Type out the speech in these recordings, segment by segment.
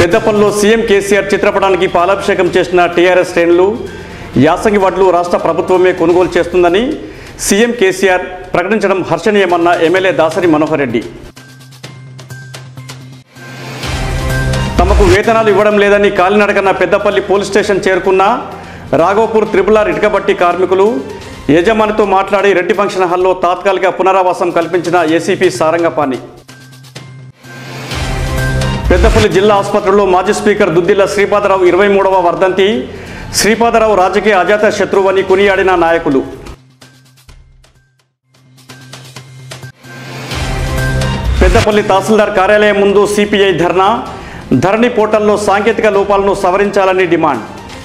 పెద్దపల్లిలో సీఎం కేసీఆర్ చిత్రపటానికి పాలాభిషేకం చేసిన టీఆర్ఎస్ శ్రేణులు యాసంగి వడ్లు రాష్ట్ర ప్రభుత్వమే కొనుగోలు చేస్తుందని సీఎం కేసీఆర్ ప్రకటించడం హర్షణీయమన్న ఎమ్మెల్యే దాసరి మనోహర్ రెడ్డి తమకు వేతనాలు ఇవ్వడం లేదని కాలినడకన పెద్దపల్లి పోలీస్ స్టేషన్ చేరుకున్న రాఘవపూర్ త్రిపులార్ ఇటుకబట్టి కార్మికులు యజమానితో మాట్లాడి రెడ్డి ఫంక్షన్ హాల్లో తాత్కాలిక పునరావాసం కల్పించిన ఏసీపీ సారంగపాణి పెద్దపల్లి జిల్లా ఆసుపత్రిలో మాజీ స్పీకర్ దుద్దిల్ల శ్రీపాదరావు ఇరవై మూడవ వర్ధంతి శ్రీపాదరావు రాజకీయ అజాత శత్రువని కొనియాడిన నాయకులు పెద్దపల్లి తహసీల్దార్ కార్యాలయం ముందు సిపిఐ ధర్నా ధరణి పోర్టల్లో సాంకేతిక లోపాలను సవరించాలని డిమాండ్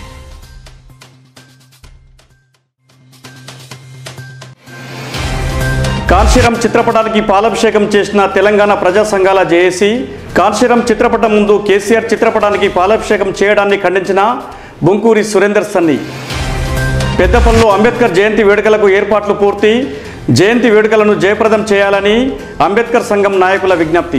కాన్షీరం చిత్రపటానికి పాలాభిషేకం చేసిన తెలంగాణ ప్రజా సంఘాల జేఏసీ కాన్షీరం చిత్రపటం ముందు కేసీఆర్ చిత్రపటానికి పాలాభిషేకం చేయడాన్ని ఖండించిన బొంకూరి సురేందర్ సన్ని పెద్దపల్లిలో అంబేద్కర్ జయంతి వేడుకలకు ఏర్పాట్లు పూర్తి జయంతి వేడుకలను జయప్రదం చేయాలని అంబేద్కర్ సంఘం నాయకుల విజ్ఞప్తి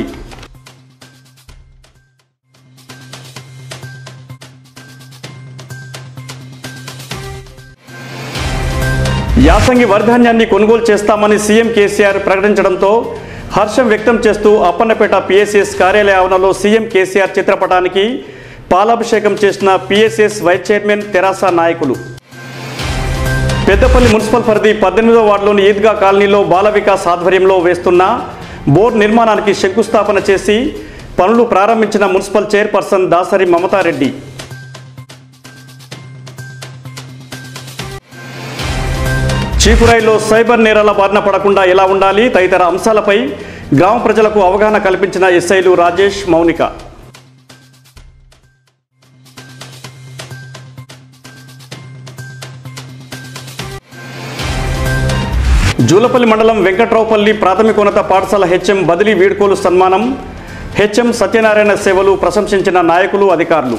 యాసంగి వరిధాన్యాన్ని కొనుగోలు చేస్తామని సీఎం కేసీఆర్ ప్రకటించడంతో హర్షం వ్యక్తం చేస్తూ అప్పన్నపేట పిఎస్ఎస్ కార్యాలయ ఆవరణలో సీఎం కేసీఆర్ చిత్రపటానికి పాలాభిషేకం చేసిన పిఎస్ఎస్ వైస్ చైర్మన్ తెరాస నాయకులు పెద్దపల్లి మున్సిపల్ పరిధి పద్దెనిమిదో వార్డులోని ఈద్గా కాలనీలో బాల వికాస్ ఆధ్వర్యంలో వేస్తున్న బోర్ నిర్మాణానికి శంకుస్థాపన చేసి పనులు ప్రారంభించిన municipal chairperson Dasari Mamata Reddy చీపురాయిలో cyber నేరాల బారిన పడకుండా ఎలా ఉండాలి తదితర అంశాలపై గ్రామ ప్రజలకు అవగాహన కల్పించిన ఎస్ఐలు రాజేష్ మౌనిక జూలపల్లి మండలం వెంకట్రావుపల్లి ప్రాథమికోన్నత పాఠశాల హెచ్ఎం బదిలీ వీడ్కోలు సన్మానం హెచ్ఎం సత్యనారాయణ సేవలు ప్రశంసించిన నాయకులు అధికారులు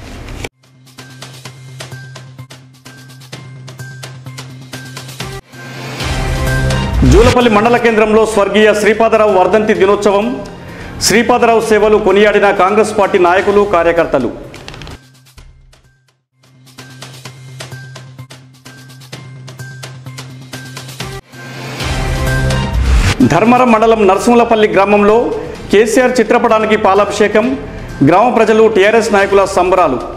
జూలపల్లి మండల కేంద్రంలో స్వర్గీయ శ్రీపాదరావు వర్ధంతి దినోత్సవం శ్రీపాదరావు సేవలు కొనియాడిన కాంగ్రెస్ పార్టీ నాయకులు కార్యకర్తలు ధర్మరం మండలం నరసింహలపల్లి గ్రామంలో కేసీఆర్ చిత్రపటానికి పాలాభిషేకం గ్రామ ప్రజలు టీఆర్ఎస్ నాయకుల సంబరాలు